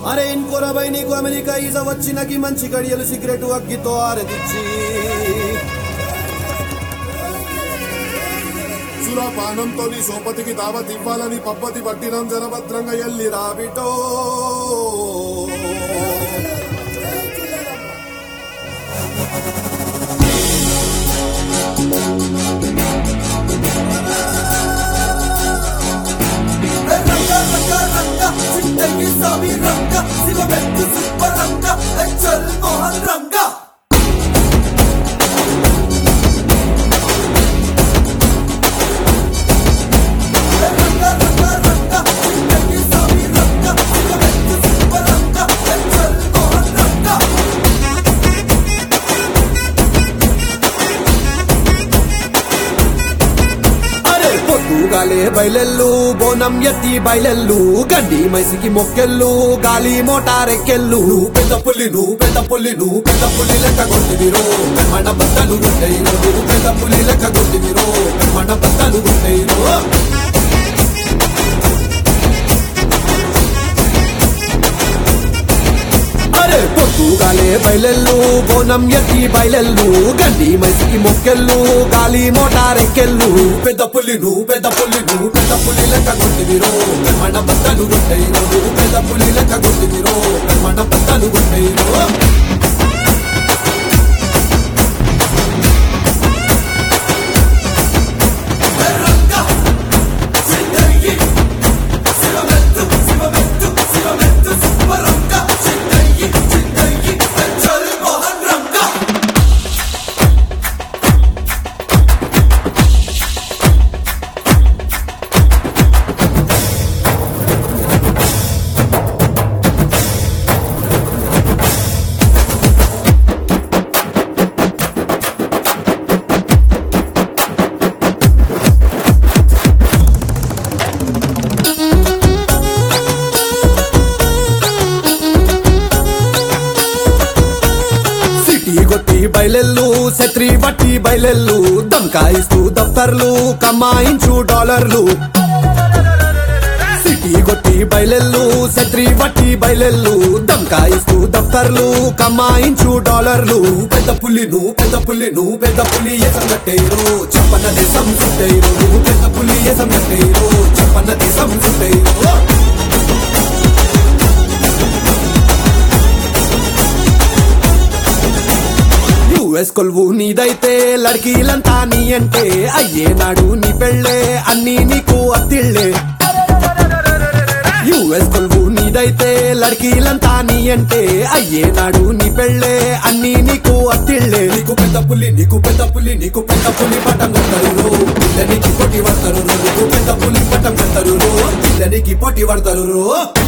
అరే ఇంకోరబై నీకు అమెరికా ఈజ వచ్చినకి మంచి గడియలు సిగరెట్ అగ్గితో ఆరదిచ్చి సురాపానంతో నీ సోపతికి దావత్ ఇవ్వాలని పప్పతి పట్టినం జనభద్రంగా ఎల్లి రాబిటో రంగ రంగ రంగ చింతకి స్వామి రంగ శివమెత్తు సుబ్బ రంగ చల్ మోహన్ రంగ రంగ రంగ రంగ చింతకి స్వామి రంగ శివమెత్తు సుబ్బ రంగ చల్ మోహన్ రంగ అరే పొద్దుగాలే బయలెల్లు బోనం ఎత్తి బయలెల్లు గడ్డి మైసికి మొక్కెళ్ళు గాలి మోటారెక్కెళ్ళు పెద్ద పుల్లి నువ్వు పెద్ద పుల్లి నువ్వు పెద్ద పుల్లి లెక్క కొట్టివిరో మన బద్దలు గుండెయి నువ్వు పెద్ద పుల్లి లెక్క కొట్టివిరో మన బద్దలు గుండెయి అరే పొద్దుగాలే బయలెల్లు బోనం ఎత్తి బయలెల్లు గడ్డి మైసికి మొక్కెళ్ళు గాలి మోటారెక్కెళ్ళు పెద్ద పుల్లి నువ్వు పెద్ద పుల్లి నువ్వు పెద్ద పుల్లి లెక్క కొట్టివిరో మన బద్దలు గుండెయి నువ్వు పెద్ద పుల్లి లెక్క కొట్టివిరో మన బద్దలు గుండెయి సిటీ కొట్టి బయలెల్లు శత్రి బట్టి బయలెల్లు దమ్కాయిస్తూ దఫ్తర్లు కమాయించు డాలర్లు సిటీ కొట్టి బయలెల్లు శత్రి బట్టి బయలెల్లు దమ్కాయిస్తూ దఫ్తర్లు కమాయించు డాలర్లు పెద్ద పుల్లి నువ్వు పెద్ద పుల్లి నువ్వు పెద్ద పుల్లి ఎసం కట్టేరు చెప్పన్న దేశం చుట్టేరు నువ్వు పెద్ద పుల్లి ఎసం కట్టేరు చెప్పన్న దేశం చుట్టేరు యుఎస్ కొలువు నీదైతే లడ్కీలంతా నీ అంటే అయ్యేనాడు నీ పెళ్ళే అన్ని నీకు అత్తిళ్ళే యుఎస్ కొలువు నీదైతే లడ్కీలంతా నీ అంటే అయ్యేనాడు నీ పెళ్ళే అన్ని నీకు అత్తిళ్ళే నీకు పెద్ద పుల్లి నీకు పెద్ద పుల్లి నీకు పెద్ద పుల్లి పట్టం కొడతారు పిల్లనికి పోటీ పడతారు నీకు పెద్ద పుల్లి పట్టం కొడతారు పిల్లనికి పోటీ పడతారు